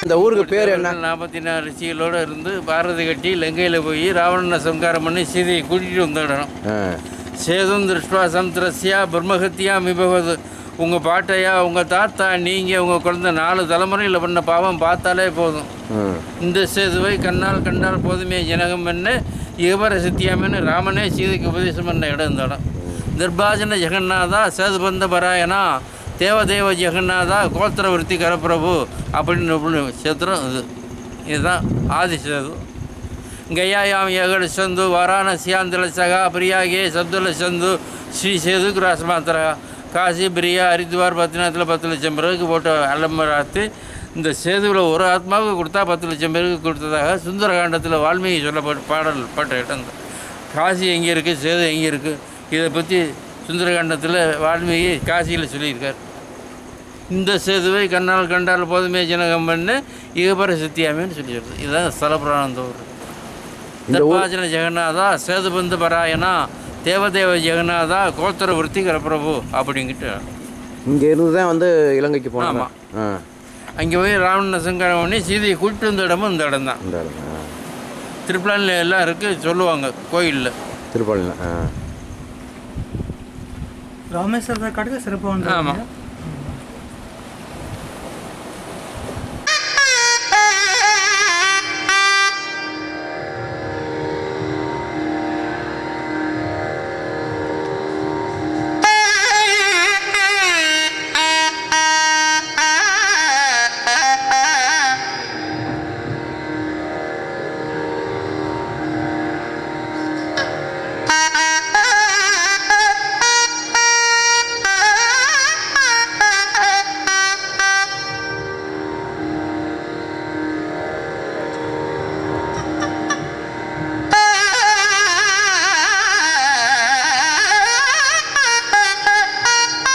இந்த ஊருக்கு பேர் என்ன நாற்பத்தி நாலு ரிஷிகளோடு இருந்து பாரதி கட்டி லங்கையில் போய் ராவணனை சம்காரம் பண்ணி சீதையை கூட்டிகிட்டு வந்த இடம் ஆ சேதும் திருஷ்டுவா சமுத்திரஸ்யா பிரம்மஹத்தியா மிபவது உங்கள் பாட்டையா உங்கள் தாத்தா நீங்கள் உங்கள் குழந்தை நாலு தலைமுறையில் பண்ண பாவம் பார்த்தாலே போதும் ம் இந்த சேதுவை கண்ணால் கண்டால் போதுமே ஜனகம் என்ன இகபர சத்தியாமன்னு ராமனே சீதைக்கு உபதேசம் பண்ண இடம் இந்த இடம் நிர்பாஜன ஜெகநாதா சேதுபந்த பராயணா தேவதேவ ஜெகநாதா கோத்திர விருத்தி கரப்பிரபு அப்படின்னு ஒரு சேத்திரம் இது இதுதான் ஆதி சேது గయాయాం యగడు సందు వారాణస్యాంతుల సగా ప్రియాగే సబ్దుల సందు ஸ்ரீ சேது கிராஸ் மாத்திரா காசி பிரியா ஹரித்வார் பத்ரிநாத்தில் பத்து லட்சம் பேருக்கு போட்ட அலம்பராத்து இந்த சேதுவில் ஒரு ஆத்மாவுக்கு கொடுத்தா பத்து லட்சம் பேருக்கு கொடுத்ததாக சுந்தரகாண்டத்தில் வால்மீகி சொல்லப்பட்ட பாடல் பட்ட இடம் தான். காசி எங்கே இருக்குது சேது எங்கே இருக்குது இதை பற்றி சுந்தரகாண்டத்தில் வால்மீகி காசியில் சொல்லியிருக்கார் இந்த சேதுவை கண்ணால் கண்டால் போதுமே ஜனகம் பண்ண இகபர சத்தியாமின்னு சொல்லி சொல்கிறது இதுதான் ஸ்தலபுராணம் தோறு தர்பாஜன ஜெகநாதா சேதுபந்து பராயணா தேவதேவ ஜெகநாதா கோத்திர விருத்திகர பிரபு அப்படிங்கிட்டு இங்கே இருந்து தான் வந்து இலங்கைக்கு போனாங்க ஆமா. ஆ அங்கே போய் ராவண சங்காரம் பண்ணி சீதையை கூப்பிட்டு வந்த இடமும் இந்த இடம் தான் இந்த இடம் ஆ திருப்பலானில் எல்லாம் இருக்குது சொல்லுவாங்க கோயிலில் திருப்பள்ளியில் ஆ ராமேஸ்வரத்தை காட்டுக்கு சிறப்பாக வந்து ஆமாம்